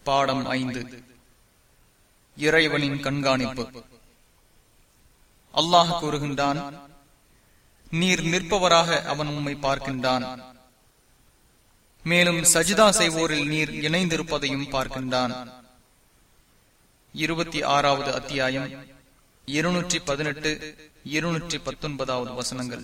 பாடம் ஐந்து இறைவனின் கண்காணிப்பு அல்லாஹ் கூறுகின்றான் நீர் நிற்பவராக அவன் உம்மை பார்க்கின்றான் மேலும் சஜிதா செய்வோரில் நீர் இணைந்திருப்பதையும் பார்க்கின்றான் இருபத்தி ஆறாவது அத்தியாயம் இருநூற்றி பதினெட்டு இருநூற்றி பத்தொன்பதாவது வசனங்கள்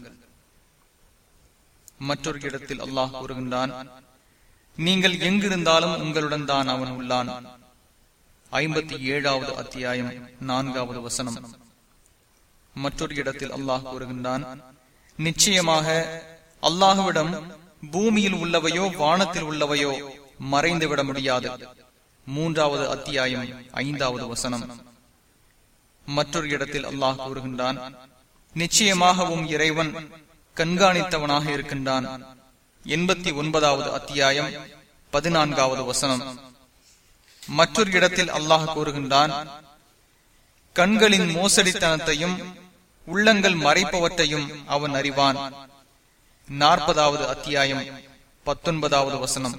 மற்றொரு இடத்தில் அல்லாஹ் கூறுகின்றான் நீங்கள் எங்கிருந்தாலும் உங்களுடன் தான் அவன் உள்ளான் ஐம்பத்தி ஏழாவது அத்தியாயம் நான்காவது வசனம் மற்றொரு இடத்தில் அல்லாஹ் கூறுகின்றான் நிச்சயமாக அல்லாஹுவிடம் பூமியில் உள்ளவையோ வானத்தில் உள்ளவையோ மறைந்து விட முடியாது மூன்றாவது அத்தியாயம் ஐந்தாவது வசனம் மற்றொரு இடத்தில் அல்லாஹ் கூறுகின்றான் நிச்சயமாகவும் இறைவன் கண்காணித்தவனாக இருக்கின்றான் எண்பத்தி ஒன்பதாவது அத்தியாயம் பதினான்காவது வசனம் மற்றொரு இடத்தில் அல்லாஹ் கூறுகின்றான் கண்களின் மோசடித்தனத்தையும் உள்ளங்கள் மறைப்பவற்றையும் அவன் அறிவான் நாற்பதாவது அத்தியாயம் பத்தொன்பதாவது வசனம்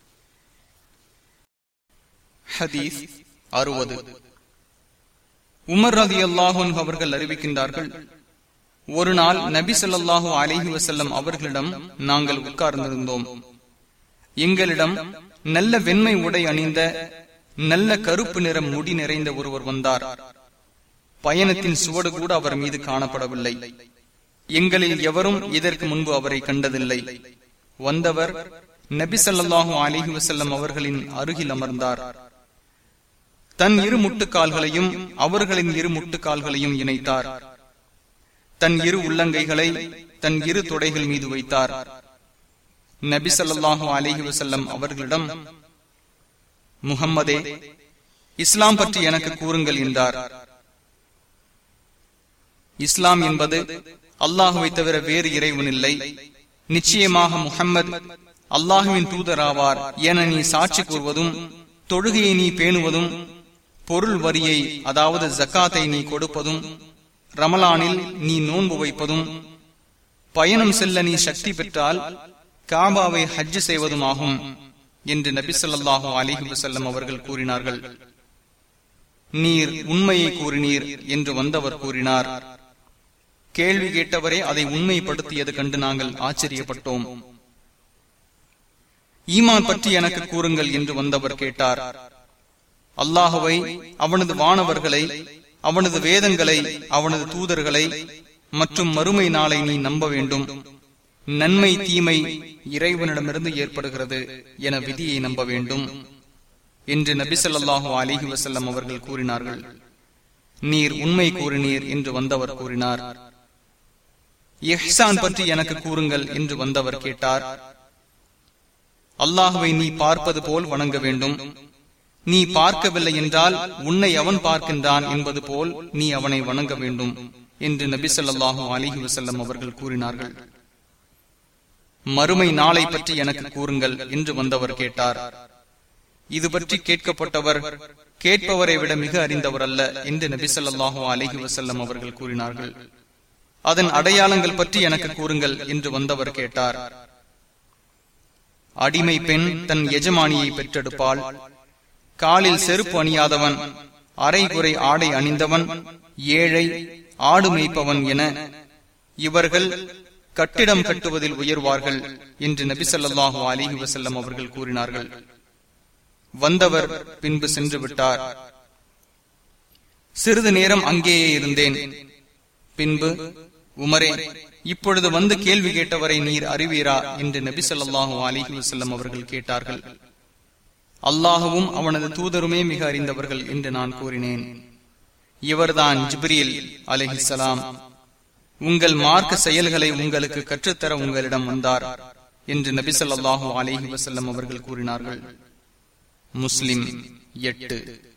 ஹதீஸ் அறுபது உமர் ரதி அல்லாஹூன் அவர்கள் அறிவிக்கின்றார்கள் ஒரு நாள் நபி சொல்லாஹு அலிஹி வசல்லம் அவர்களிடம் நாங்கள் உட்கார்ந்திருந்தோம் எங்களிடம் நல்ல வெண்மை உடை அணிந்த நல்ல கருப்பு நிறம் முடி நிறைந்த ஒருவர் வந்தார் பயணத்தின் சுவடு கூட அவர் மீது காணப்படவில்லை எங்களில் எவரும் இதற்கு முன்பு அவரை கண்டதில்லை வந்தவர் நபி சொல்லாஹு அலிஹி வசல்லம் அவர்களின் அருகில் அமர்ந்தார் தன் இரு முட்டுக்கால்களையும் அவர்களின் இரு முட்டுக்கால்களையும் இணைத்தார் தன் இரு உள்ளங்கைகளை தன் இரு தொடைகள் மீது வைத்தார் நபி சொல்லாஹு அலிஹி வசல்லம் அவர்களிடம் முகம்மதே இஸ்லாம் பற்றி எனக்கு கூறுங்கள் என்றார் இஸ்லாம் என்பது அல்லாஹுவை தவிர வேறு இறைவன் இல்லை நிச்சயமாக முகம்மது அல்லாஹுவின் தூதராவார் என நீ சாட்சி கூறுவதும் தொழுகையை நீ பேணுவதும் பொருள் வரியை அதாவது ஜக்காத்தை நீ கொடுப்பதும் ரமலானில் நீ நோன்பு வைப்பதும் பயணம் செல்ல நீ சக்தி பெற்றால் காபாவை ஹஜ்ஜு செய்வதுமாகும் என்று நபி சொல்லாஹு அலிஹி வசல்லம் அவர்கள் கூறினார்கள் நீர் உண்மையை கூறினீர் என்று வந்தவர் கூறினார் கேள்வி கேட்டவரே அதை உண்மைப்படுத்தியது கண்டு நாங்கள் ஆச்சரியப்பட்டோம் ஈமான் பற்றி எனக்கு கூறுங்கள் என்று வந்தவர் கேட்டார் அல்லாஹுவை அவனது வானவர்களை அவனது வேதங்களை அவனது தூதர்களை மற்றும் மறுமை நாளை நீ நம்ப வேண்டும் நன்மை தீமை இறைவனிடமிருந்து ஏற்படுகிறது என விதியை நம்ப வேண்டும் என்று நபி சொல்லாஹு அலிஹி வசல்லம் அவர்கள் கூறினார்கள் நீர் உண்மை கூறினீர் என்று வந்தவர் கூறினார் எஹ்சான் பற்றி எனக்கு கூறுங்கள் என்று வந்தவர் கேட்டார் அல்லாஹுவை நீ பார்ப்பது போல் வணங்க வேண்டும் நீ பார்க்கவில்லை என்றால் உன்னை அவன் பார்க்கின்றான் என்பது போல் நீ அவனை வணங்க வேண்டும் என்று நபி சொல்லாஹு அலிஹி வசல்லம் அவர்கள் கூறினார்கள் மறுமை நாளை பற்றி எனக்கு கூறுங்கள் என்று வந்தவர் கேட்டார் இது பற்றி கேட்கப்பட்டவர் கேட்பவரை விட மிக அறிந்தவர் அல்ல என்று நபி சொல்லாஹு அலிஹி வசல்லம் அவர்கள் கூறினார்கள் அதன் அடையாளங்கள் பற்றி எனக்கு கூறுங்கள் என்று வந்தவர் கேட்டார் அடிமை பெண் தன் எஜமானியை பெற்றெடுப்பாள் காலில் செருப்பு அணியாதவன் அரை குறை ஆடை அணிந்தவன் ஏழை ஆடு மேய்ப்பவன் என இவர்கள் கட்டிடம் கட்டுவதில் உயர்வார்கள் என்று நபி சொல்லாஹு அலிஹி வசல்லம் அவர்கள் கூறினார்கள் வந்தவர் பின்பு சென்று விட்டார் சிறிது நேரம் அங்கேயே இருந்தேன் பின்பு உமரே இப்பொழுது வந்து கேள்வி கேட்டவரை நீர் அறிவீரா என்று நபி சொல்லாஹு அலிஹி வசல்லம் அவர்கள் கேட்டார்கள் அல்லாஹுவும் அவனது தூதருமே மிக அறிந்தவர்கள் என்று நான் கூறினேன் இவர்தான் ஜிப்ரியல் அலிஹிசலாம் உங்கள் மார்க்க செயல்களை உங்களுக்கு கற்றுத்தர உங்களிடம் வந்தார் என்று நபி சொல்லாஹு அலிஹி வசல்லம் அவர்கள் கூறினார்கள் முஸ்லிம் எட்டு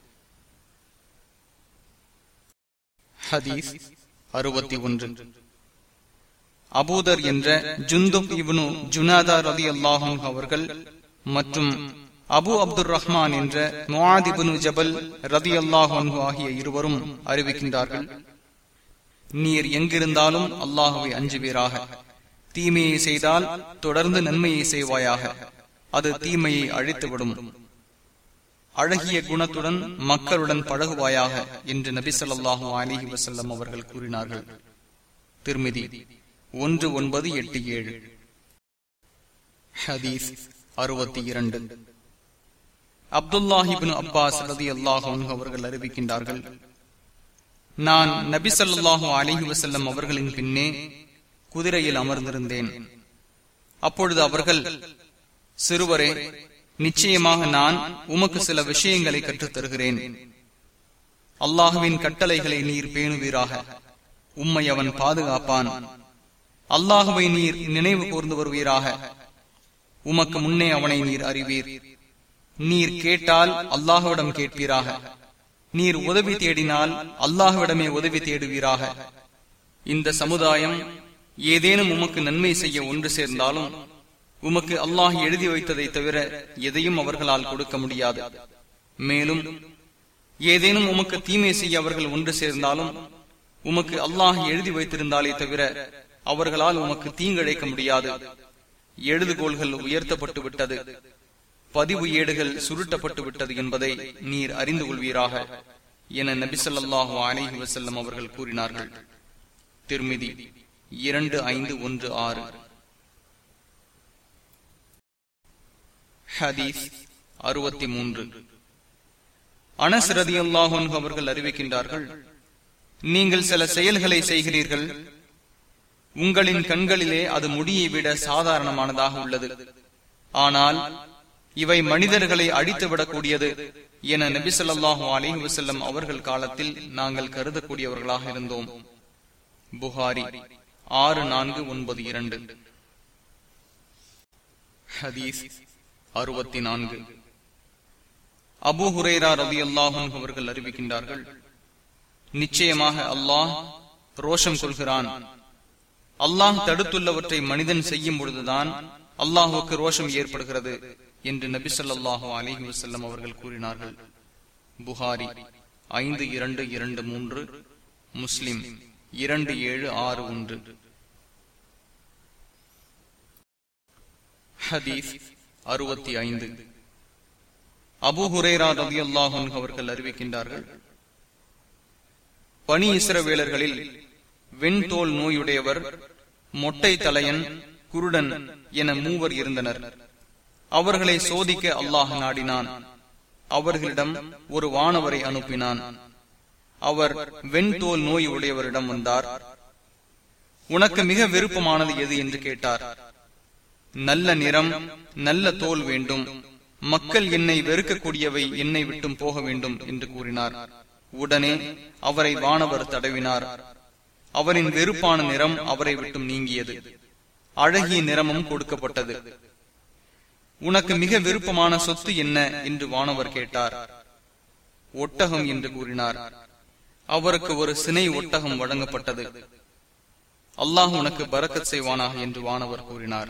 ஹதீஸ் அறுபத்தி ஒன்று அபூதர் என்ற ஜுந்துப் இப்னு ஜுனாதா ரதி அல்லாஹும் அவர்கள் மற்றும் அபு அப்துல் ரஹ்மான் என்ற முவாதிபுனு ஜபல் ரதி அல்லாஹு ஆகிய இருவரும் அறிவிக்கின்றார்கள் நீர் எங்கிருந்தாலும் அல்லாஹுவை அஞ்சுவீராக தீமையை செய்தால் தொடர்ந்து நன்மையை செய்வாயாக அது தீமையை அழித்துவிடும் அழகிய குணத்துடன் மக்களுடன் பழகுவாயாக என்று நபி சொல்லாஹு அலிஹி வசல்லம் அவர்கள் கூறினார்கள் திருமிதி ஒன்று ஒன்பது எட்டு ஏழு ஹதீஸ் அறுபத்தி இரண்டு அப்துல்லாஹிபின் அப்பாஸ் ரதி அல்லாஹன் அவர்கள் அறிவிக்கின்றார்கள் நான் நபி சொல்லாஹு அலிஹி வசல்லம் அவர்களின் பின்னே குதிரையில் அமர்ந்திருந்தேன் அப்பொழுது அவர்கள் சிறுவரே நிச்சயமாக நான் உமக்கு சில விஷயங்களை கற்றுத் தருகிறேன் அல்லாஹுவின் கட்டளைகளை நீர் பேணுவீராக உம்மை அவன் பாதுகாப்பான் அல்லாஹுவை நீர் நினைவு கூர்ந்து வருவீராக உமக்கு முன்னே அவனை நீர் அறிவீர் நீர் கேட்டால் அல்லாஹுவிடம் கேட்பீராக நீர் உதவி தேடினால் அல்லாஹுவிடமே உதவி தேடுவீராக இந்த சமுதாயம் ஏதேனும் உமக்கு நன்மை செய்ய ஒன்று சேர்ந்தாலும் உமக்கு அல்லாஹ் எழுதி வைத்ததை தவிர எதையும் அவர்களால் கொடுக்க முடியாது மேலும் ஏதேனும் உமக்கு தீமை செய்ய அவர்கள் ஒன்று சேர்ந்தாலும் உமக்கு அல்லாஹ் எழுதி வைத்திருந்தாலே தவிர அவர்களால் உமக்கு தீங்கிழைக்க முடியாது எழுதுகோள்கள் உயர்த்தப்பட்டு விட்டது பதிவு ஏடுகள் சுருட்டப்பட்டு விட்டது என்பதை நீர் அறிந்து கொள்வீராக என நபிசல்லாஹு அலிஹி வசல்லம் அவர்கள் கூறினார்கள் திருமிதி இரண்டு ஐந்து ஒன்று ஆறு ஹதீஸ் அறுபத்தி மூன்று அனஸ் ரதி அல்லாஹன் அவர்கள் அறிவிக்கின்றார்கள் நீங்கள் சில செயல்களை செய்கிறீர்கள் உங்களின் கண்களிலே அது முடியை விட சாதாரணமானதாக உள்ளது ஆனால் இவை மனிதர்களை அழித்துவிடக்கூடியது என நபிசல்லாஹு அலிஹி வசல்லம் அவர்கள் காலத்தில் நாங்கள் கருதக்கூடியவர்களாக இருந்தோம் புகாரி ஆறு நான்கு ஒன்பது இரண்டு ஹதீஸ் அறுபத்தி நான்கு அபு ஹுரேரா ரவி அல்லாஹும் அவர்கள் அறிவிக்கின்றார்கள் நிச்சயமாக அல்லாஹ் ரோஷம் கொள்கிறான் அல்லாஹ் தடுத்துள்ளவற்றை மனிதன் செய்யும் பொழுதுதான் அல்லாஹுக்கு ரோஷம் ஏற்படுகிறது என்று நபி சொல்லாஹு அலிஹி வசல்லம் அவர்கள் கூறினார்கள் புகாரி ஐந்து இரண்டு இரண்டு மூன்று முஸ்லிம் இரண்டு ஏழு ஆறு ஒன்று ஹதீஸ் அறுபத்தி ஐந்து அபு ஹுரேரா ரவி அல்லாஹன் அவர்கள் அறிவிக்கின்றார்கள் பனி இஸ்ரவேலர்களில் வெண்தோல் நோயுடையவர் மொட்டை தலையன் குருடன் என மூவர் இருந்தனர் அவர்களை சோதிக்க அல்லாஹ் நாடினான் அவர்களிடம் ஒரு வானவரை அனுப்பினான் அவர் வெண்தோல் நோய் உடையவரிடம் வந்தார் உனக்கு மிக விருப்பமானது எது என்று கேட்டார் நல்ல நிறம் நல்ல தோல் வேண்டும் மக்கள் என்னை வெறுக்கக்கூடியவை என்னை விட்டும் போக வேண்டும் என்று கூறினார் உடனே அவரை வானவர் தடவினார் அவரின் வெறுப்பான நிறம் அவரை விட்டும் நீங்கியது அழகிய நிறமும் கொடுக்கப்பட்டது உனக்கு மிக விருப்பமான சொத்து என்ன என்று வானவர் கேட்டார் ஒட்டகம் என்று கூறினார் அவருக்கு ஒரு சினை ஒட்டகம் வழங்கப்பட்டது அல்லாஹ் உனக்கு பறக்கத் செய்வானாக என்று வானவர் கூறினார்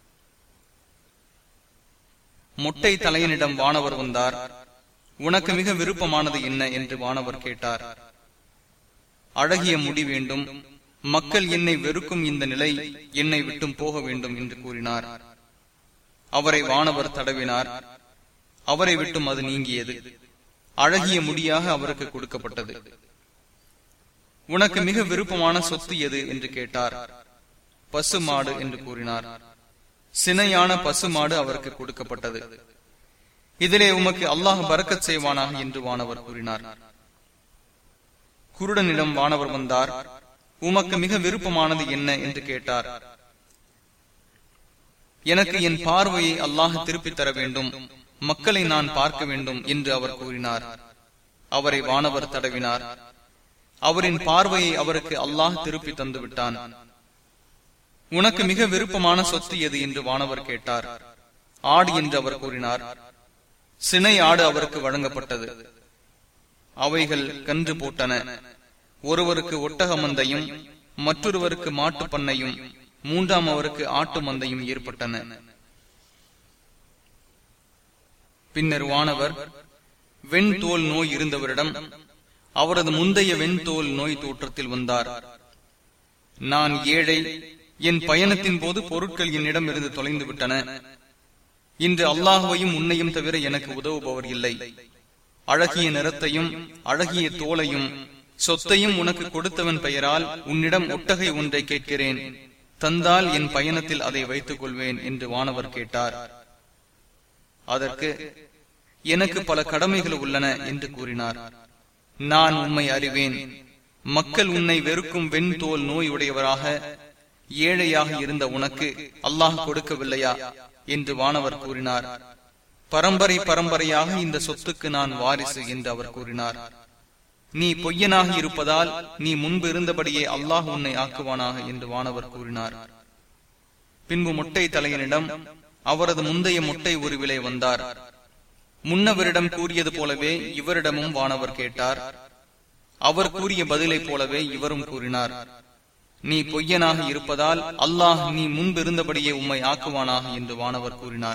மொட்டை தலையனிடம் வானவர் வந்தார் உனக்கு மிக விருப்பமானது என்ன என்று வானவர் கேட்டார் அழகிய முடி வேண்டும் மக்கள் என்னை வெறுக்கும் இந்த நிலை என்னை விட்டும் போக வேண்டும் என்று கூறினார் அவரை வானவர் தடவினார் அவரை விட்டும் அது நீங்கியது அழகிய முடியாக அவருக்கு கொடுக்கப்பட்டது உனக்கு மிக விருப்பமான சொத்து எது என்று கேட்டார் பசு மாடு என்று கூறினார் சினையான பசு மாடு அவருக்கு கொடுக்கப்பட்டது இதிலே உமக்கு அல்லாஹ் பறக்கத் செய்வானாக என்று வானவர் கூறினார் குருடனிடம் வானவர் வந்தார் உமக்கு மிக விருப்பமானது என்ன என்று கேட்டார் எனக்கு என் பார்வையை அல்லாஹ் திருப்பித் தர வேண்டும் மக்களை நான் பார்க்க வேண்டும் என்று அவர் கூறினார் அவரை வானவர் தடவினார் அவரின் பார்வையை அவருக்கு அல்லாஹ் திருப்பி தந்து விட்டான் உனக்கு மிக விருப்பமான சொத்து எது என்று வானவர் கேட்டார் ஆடு என்று அவர் கூறினார் சினை ஆடு அவருக்கு வழங்கப்பட்டது அவைகள் கன்று போட்டன ஒருவருக்கு ஒட்டக மந்தையும் மற்றொருவருக்கு மாட்டு பண்ணையும் மூன்றாம் அவருக்கு ஆட்டு மந்தையும் ஏற்பட்டன பின்னர் வானவர் வெண்தோல் நோய் இருந்தவரிடம் அவரது முந்தைய வெண்தோல் நோய் தோற்றத்தில் வந்தார் நான் ஏழை என் பயணத்தின் போது பொருட்கள் என்னிடம் இருந்து தொலைந்து விட்டன இன்று அல்லாஹுவையும் உன்னையும் தவிர எனக்கு உதவுபவர் இல்லை அழகிய நிறத்தையும் அழகிய தோலையும் சொத்தையும் உனக்கு கொடுத்தவன் பெயரால் உன்னிடம் ஒட்டகை ஒன்றை கேட்கிறேன் தந்தால் என் பயணத்தில் அதை வைத்துக் கொள்வேன் என்று வானவர் கேட்டார் அதற்கு எனக்கு பல கடமைகள் உள்ளன என்று கூறினார் நான் உம்மை அறிவேன் மக்கள் உன்னை வெறுக்கும் வெண்தோல் நோய் உடையவராக ஏழையாக இருந்த உனக்கு அல்லாஹ் கொடுக்கவில்லையா என்று வானவர் கூறினார் பரம்பரை பரம்பரையாக இந்த சொத்துக்கு நான் வாரிசு என்று அவர் கூறினார் நீ பொய்யனாக இருப்பதால் நீ முன்பு இருந்தபடியே அல்லாஹ் உன்னை ஆக்குவானாக என்று வானவர் கூறினார் பின்பு முட்டை தலையனிடம் அவரது முந்தைய முட்டை உருவிலே வந்தார் முன்னவரிடம் கூறியது போலவே இவரிடமும் வானவர் கேட்டார் அவர் கூறிய பதிலை போலவே இவரும் கூறினார் நீ பொய்யனாக இருப்பதால் அல்லாஹ் நீ முன்பிருந்தபடியே உம்மை ஆக்குவானாக என்று வானவர் கூறினார்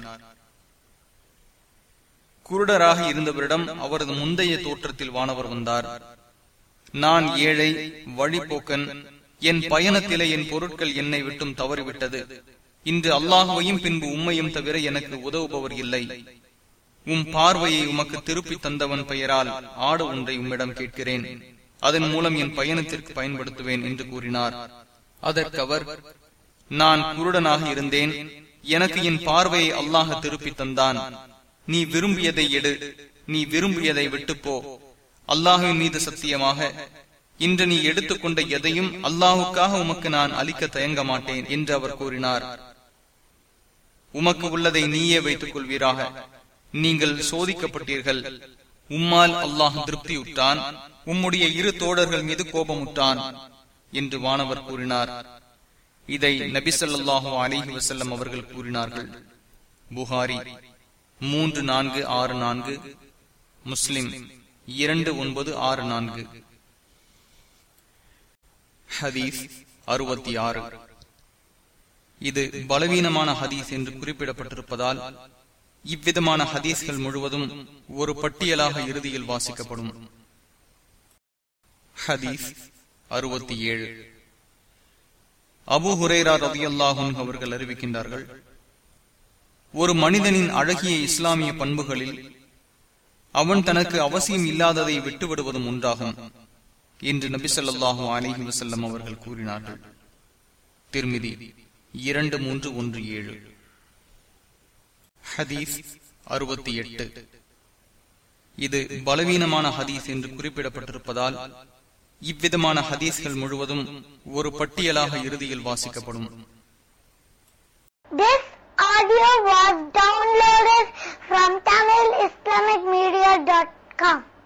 குருடராக இருந்தவரிடம் அவரது முந்தைய தோற்றத்தில் வானவர் வந்தார் நான் ஏழை வழிபோக்கன் என் பயணத்திலே என் பொருட்கள் என்னை விட்டும் தவறிவிட்டது இன்று அல்லாஹுவையும் பின்பு உம்மையும் தவிர எனக்கு உதவுபவர் இல்லை உம் பார்வையை உமக்கு திருப்பி தந்தவன் பெயரால் ஆடு ஒன்றை உம்மிடம் கேட்கிறேன் அதன் மூலம் என் பயணத்திற்கு பயன்படுத்துவேன் என்று கூறினார் அதற்கு அவர் நான் குருடனாக இருந்தேன் எனக்கு என் பார்வையை அல்லாஹ் திருப்பி தந்தான் நீ விரும்பியதை எடு நீ விரும்பியதை விட்டுப்போ அல்லாஹுவின் மீது சத்தியமாக இன்று நீ எடுத்துக்கொண்ட எதையும் அல்லாஹுக்காக உமக்கு நான் அளிக்க தயங்க மாட்டேன் என்று அவர் கூறினார் உமக்கு உள்ளதை நீயே வைத்துக் கொள்வீராக நீங்கள் சோதிக்கப்பட்டீர்கள் உம்மால் அல்லாஹ் திருப்தியுற்றான் உம்முடைய இரு தோழர்கள் மீது கோபமுற்றான் என்று வானவர் கூறினார் இதை நபிசல்லாஹு அலிஹி வசல்லம் அவர்கள் கூறினார்கள் புகாரி மூன்று நான்கு ஆறு நான்கு முஸ்லிம் இரண்டு ஒன்பது ஆறு நான்கு ஹதீஸ் அறுபத்தி ஆறு இது பலவீனமான ஹதீஸ் என்று குறிப்பிடப்பட்டிருப்பதால் இவ்விதமான ஹதீஸ்கள் முழுவதும் ஒரு பட்டியலாக இறுதியில் வாசிக்கப்படும் ஹதீஸ் அறுபத்தி ஏழு அபு ஹுரேரா ரதியல்லாஹும் அவர்கள் அறிவிக்கின்றார்கள் ஒரு மனிதனின் அழகிய இஸ்லாமிய பண்புகளில் அவன் தனக்கு அவசியம் இல்லாததை விட்டுவிடுவதும் ஒன்றாகும் என்று நபி சொல்லாஹு அலிஹி வசல்லம் அவர்கள் கூறினார்கள் திருமிதி இரண்டு மூன்று ஒன்று ஏழு ஹதீஸ் அறுபத்தி எட்டு இது பலவீனமான ஹதீஸ் என்று குறிப்பிடப்பட்டிருப்பதால் இவ்விதமான ஹதீஸ்கள் முழுவதும் ஒரு பட்டியலாக இறுதியில் வாசிக்கப்படும் This audio was downloaded from TamilIslamicMedia.com.